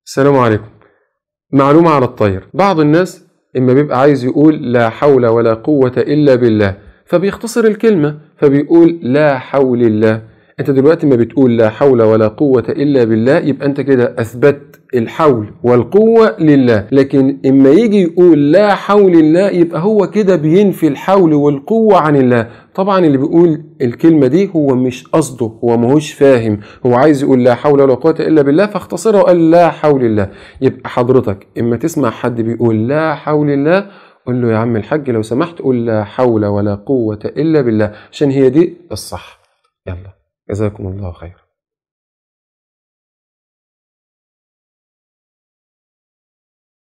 السلام عليكم معلومة على الطير بعض الناس إما بيبقى عايز يقول لا حول ولا قوة إلا بالله فبيختصر الكلمة فبيقول لا حول الله انت دلوقتي ما بتقول لا حول ولا قوة إلا بالله يبقى انت كده أثبت الحول والقوة لله لكن إما يجي يقول لا حول الله يبقى هو كده بينفي الحول والقوة عن الله طبعا اللي بيقول الكلمة دي هو مش قصده هو ماهوش فاهم هو عايز يقول لا حول ولا قوة إلا بالله فاختصرها وقال لا حول الله يبقى حضرتك إما تسمع حد بيقول لا حول الله قول له يا عم الحاج لو سمحت قول لا حول ولا قوة إلا بالله عشان هي دي الصح يلا جزاكم الله خير